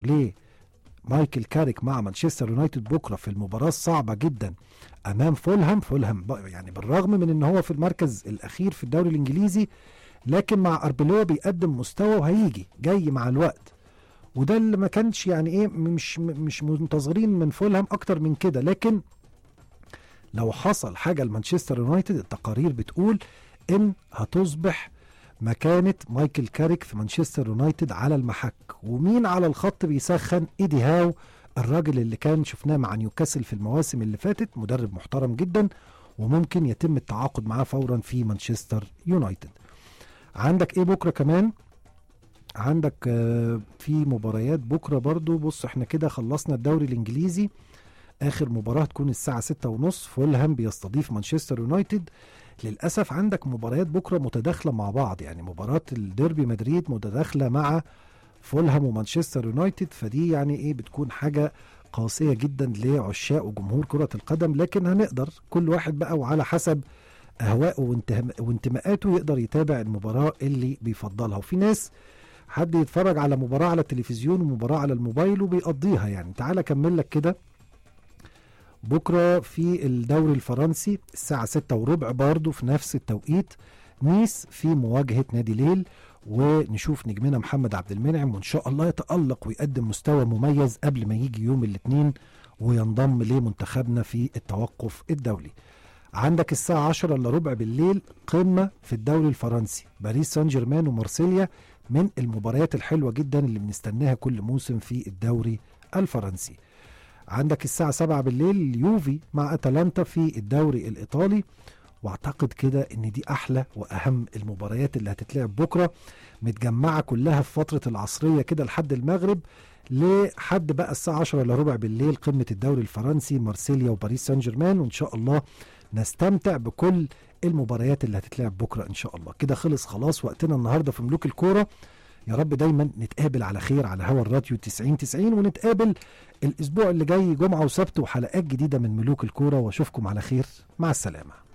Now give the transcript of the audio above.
ليه مايكل كاريك مع مانشستر يونايتد بكره في المباراه الصعبه جدا امام فولهام فولهام يعني بالرغم من ان هو في المركز الاخير في الدوري الانجليزي لكن مع اربيلو بيقدم مستوى وهيجي جاي مع الوقت وده اللي ما كانش يعني ايه مش مش منتظرين من فولهام اكتر من كده لكن لو حصل حاجه لمانشستر يونايتد التقارير بتقول ان هتصبح مكانة مايكل كاريك في مانشستر يونايتد على المحك ومين على الخط بيسخن ايدي هاو الراجل اللي كان شفناه مع نيوكاسل في المواسم اللي فاتت مدرب محترم جدا وممكن يتم التعاقد معاه فورا في مانشستر يونايتد عندك ايه بكره كمان عندك آه، في مباريات بكره برضو بص احنا كده خلصنا الدوري الانجليزي اخر مباراه تكون الساعه ستة ونص فولهام بيستضيف مانشستر يونايتد للاسف عندك مباريات بكره متداخله مع بعض يعني مباراه الديربي مدريد متداخله مع فولهام ومانشستر يونايتد فدي يعني ايه بتكون حاجه قاسيه جدا لعشاق وجمهور كره القدم لكن هنقدر كل واحد بقى وعلى حسب اهوائه وانتهم- وانتماءاته يقدر يتابع المباراه اللي بيفضلها وفي ناس حد يتفرج على مباراه على التلفزيون ومباراه على الموبايل وبيقضيها يعني تعالى اكمل لك كده بكره في الدوري الفرنسي الساعه ستة وربع برضه في نفس التوقيت نيس في مواجهه نادي ليل ونشوف نجمنا محمد عبد المنعم وان شاء الله يتالق ويقدم مستوى مميز قبل ما يجي يوم الاثنين وينضم لمنتخبنا في التوقف الدولي عندك الساعة 10 الا ربع بالليل قمة في الدوري الفرنسي باريس سان جيرمان ومارسيليا من المباريات الحلوة جدا اللي بنستناها كل موسم في الدوري الفرنسي عندك الساعة 7 بالليل اليوفي مع اتلانتا في الدوري الايطالي واعتقد كده ان دي احلى واهم المباريات اللي هتتلعب بكره متجمعه كلها في فتره العصريه كده لحد المغرب لحد بقى الساعه 10 الا ربع بالليل قمه الدوري الفرنسي مارسيليا وباريس سان جيرمان وان شاء الله نستمتع بكل المباريات اللي هتتلعب بكره ان شاء الله كده خلص خلاص وقتنا النهارده في ملوك الكوره يا رب دايما نتقابل على خير على هوا الراديو 90 90 ونتقابل الاسبوع اللي جاي جمعه وسبت وحلقات جديده من ملوك الكوره واشوفكم على خير مع السلامه